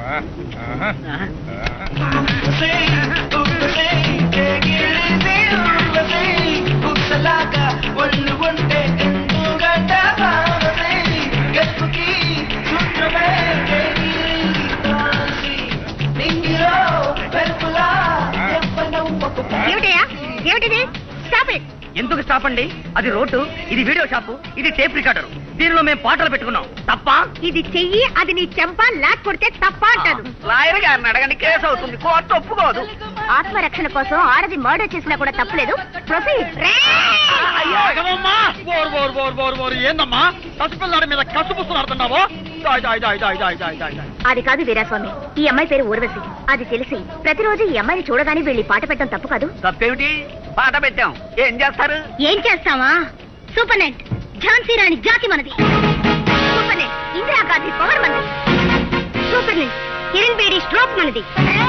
ఏమిటయ్యా ఏమిటిది stop it ఎందుకు స్టాప్ అండి అది రోడ్డు ఇది వీడియో షాపు ఇది టేప్ రికార్డర్ దీనిలో మేము పాటలు పెట్టుకున్నాం తప్ప ఇది చెయ్యి అది నీ చెంప లాక్ కొడితే తప్ప అంటారు లాయర్ గారిని అడగండి కేసు అవుతుంది కోర్టు ఒప్పుకోదు ఆత్మరక్షణ కోసం ఆడది మర్డర్ చేసినా కూడా తప్పలేదు ప్రొసీడ్ ఆగవమ్మా! బోరు, బోరు, బోరు, బోరు, బోరు. ఏందమ్మా పసిపిల్లాడి మీద కసు పుస్తులు ఆడుతున్నావు దాయ్, దాయ్, దాయ్, దాయ్, దాయ్, దాయ్, దాయ్, దాయ్. అది కాదు వీరాస్వామి ఈ అమ్మాయి పేరు ఊర్వశి అది తెలిసి ప్రతిరోజు ఈ అమ్మాయిని చూడగానే వెళ్ళి పాట పెట్టడం తప్పు కాదు తప్పేమిటి పాట పెట్టాం ఏం చేస్తారు ఏం చేస్తావా సూపర్ నెట్ ఝాన్సీ రాణి జాతి మనది సూపర్ నెట్ ఇందిరాగాంధీ పవర్ మనది super net Kiran Bedi stroke మనది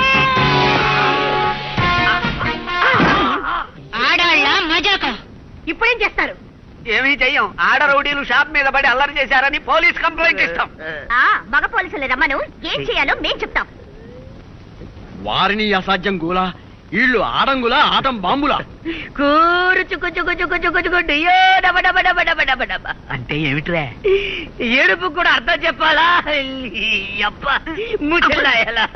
ఆడాళ్ళ మజాక ఇప్పుడేం చేస్తారు ఏమీ చెయ్యం ఆడ రౌడీలు షాప్ మీద పడి అల్లరి చేశారని పోలీస్ కంప్లైంట్ ఇస్తాం ఆ మగ పోలీసులు రమ్మను ఏం చేయాలో మేం చెప్తాం వారిని అసాధ్యం గూలా వీళ్ళు ఆడంగులా ఆటం బాంబులా కూరు చుక్కు చుక్కు చుక్కు చుక్కు చుక్కు డియో డబ డబ డబ డబ డబ డబ. అంటే ఏమిట్రా ఏడుపు కూడా అర్థం చెప్పాలా ఈ అబ్బ ముచ్చడాయలా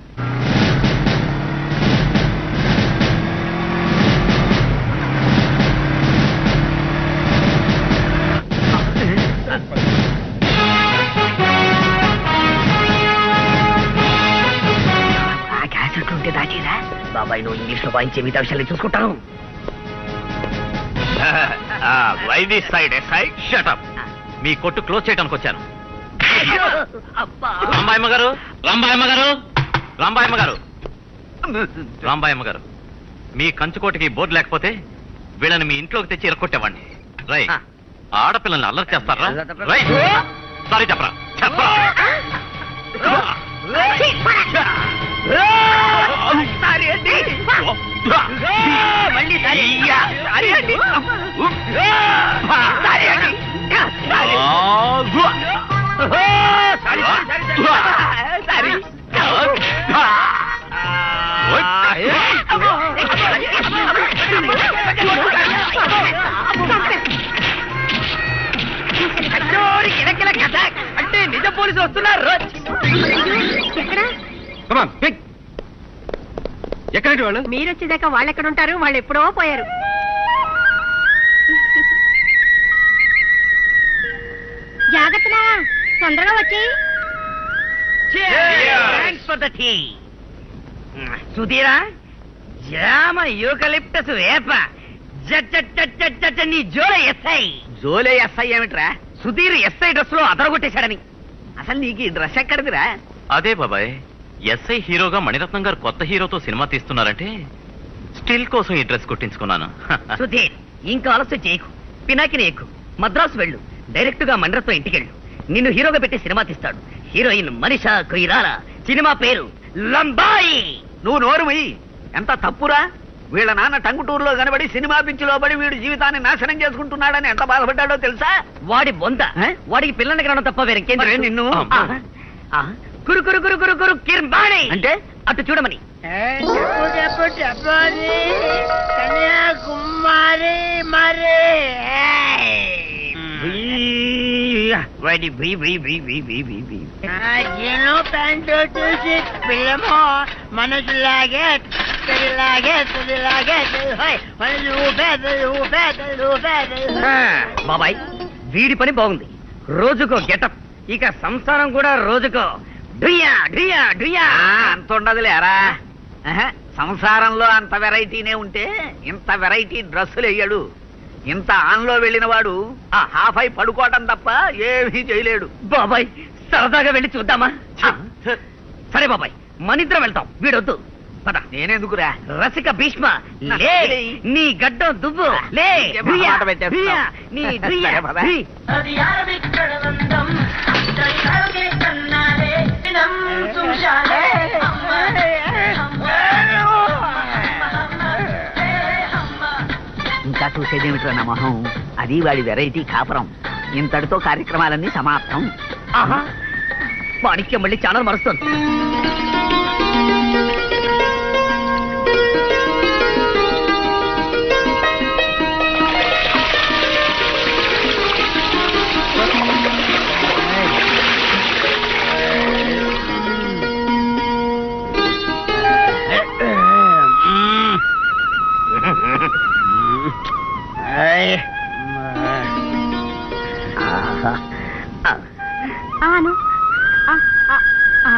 ఆ క్యాసెట్ ఉంటే దాచేరా బాబాయ్ నువ్వు ఇంగ్లీష్ లో వాయించే మిగతా విషయాలు చూసుకుంటాను వైది సైడ్ ఎస్ఐ షటప్ మీ కొట్టు క్లోజ్ చేయడానికి వచ్చాను అబ్బా రాంబాయమ్మ గారు రాంబాయమ్మ గారు రాంబాయమ్మ గారు రాంబాయమ్మ గారు మీ కంచుకోటకి బోర్డు లేకపోతే వీళ్ళని మీ ఇంట్లోకి తెచ్చి ఇరక్కొట్టేవాడిని రై ఆ. ఆడపిల్లల్ని అల్లరి చేస్తారా రై సారీ చెప్పరా చెప్పరా సారీ అండి మళ్ళీ సారీ సారీ అండి సారీ అండి సారీ సారీ సారీ సారీ అంటే నిజ పోలీసులు వస్తున్నారు ఎక్కడ ఎక్కడండి వాళ్ళు మీరు వచ్చేదాకా వాళ్ళు ఎక్కడ ఉంటారు వాళ్ళు ఎప్పుడో పోయారు జాగ్రత్తలా తొందరగా వచ్చి థ్యాంక్స్ ఫర్ ద టీ సుధీరా జామ యూకలిప్టస్ వేప జట్ జట్ జట్ జట్ జట్ నీ జోల ఎస్ఐ జోలే ఎస్ఐ ఏమిట్రా సుధీర్ ఎస్ఐ డ్రెస్ లో అదరగొట్టేశాడని అసలు నీకు ఈ డ్రెస్ ఎక్కడిదిరా అదే బాబాయ్ ఎస్ఐ హీరోగా మణిరత్నం గారు కొత్త హీరోతో సినిమా తీస్తున్నారంటే స్టిల్ కోసం ఈ డ్రెస్ కుట్టించుకున్నాను సుధీర్ ఇంకా ఆలస్యం చేయకు పినాకిని ఎక్కు మద్రాసు వెళ్ళు డైరెక్ట్ గా మండ్రతో ఇంటికెళ్ళు నిన్ను హీరోగా పెట్టి సినిమా తీస్తాడు హీరోయిన్ మనిషా కొయిరాల సినిమా పేరు లంబాయి నువ్వు నోరు మొయ్యి ఎంత తప్పురా వీళ్ళ నాన్న టంగుటూరులో కనబడి సినిమా పిచ్చిలో పడి వీడి జీవితాన్ని నాశనం చేసుకుంటున్నాడని ఎంత బాధపడ్డాడో తెలుసా వాడి బొంద వాడికి పిల్లని కనడం తప్ప వేరేం నిన్ను ఆ. ఆ, కురు కురు కురు కురు కురు కిర్బాణి అంటే అటు చూడమని వాడి భీ భీ భీ భీ భీ భీ భీ జీను ప్యాంటు చూసి పిల్లమో మనసులాగే తల్లిలాగే తల్లిలాగే మనసు ఊపే తల్లి ఊపే తల్లి ఊపే ఆ, బాబాయ్ వీడి పని బాగుంది రోజుకో గెటప్ ఇక సంసారం కూడా రోజుకో డుయ్యా డుయ్యా డుయ్యా అంత ఉండదులేరా సంసారంలో అంత వెరైటీనే ఉంటే ఇంత వెరైటీ డ్రెస్సులు వేయడు ఇంత ఆన్లో వెళ్ళిన వాడు ఆ హాఫ్ అయి పడుకోవటం తప్ప ఏమీ చేయలేడు బాబాయ్ సరదాగా వెళ్ళి చూద్దామా సరే బాబాయ్ మనిద్దరం వెళ్తాం వీడొద్దు పద నేనెందుకురా రసిక భీష్మ లే నీ గడ్డం దువ్వు లే దుయ్యా, దుయ్యా, నీ దుయ్యా, దుయ్. ఇంకా చూసేదేమిట్రా నా మొహం అది వాడి వెరైటీ కాపురం ఇంతటితో కార్యక్రమాలన్నీ సమాప్తం మాణిక్యం మళ్ళీ ఛానల్ మరుస్తుంది ఆను ఆ, ఆ, ఆ.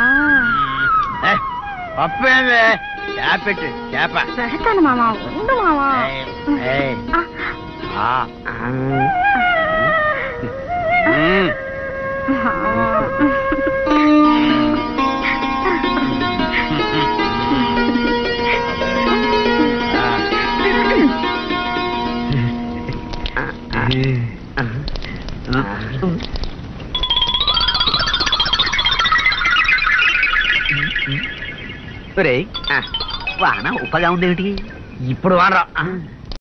పప్పేమే చేపెట్టు చేప పెడతాను మామ ఉండు మామ ఏయ్. ఆ, ఆ. మ్మ్. ఒరేయ్, వాన ఉప్పగా ఉందేమిటి ఇప్పుడు వానరా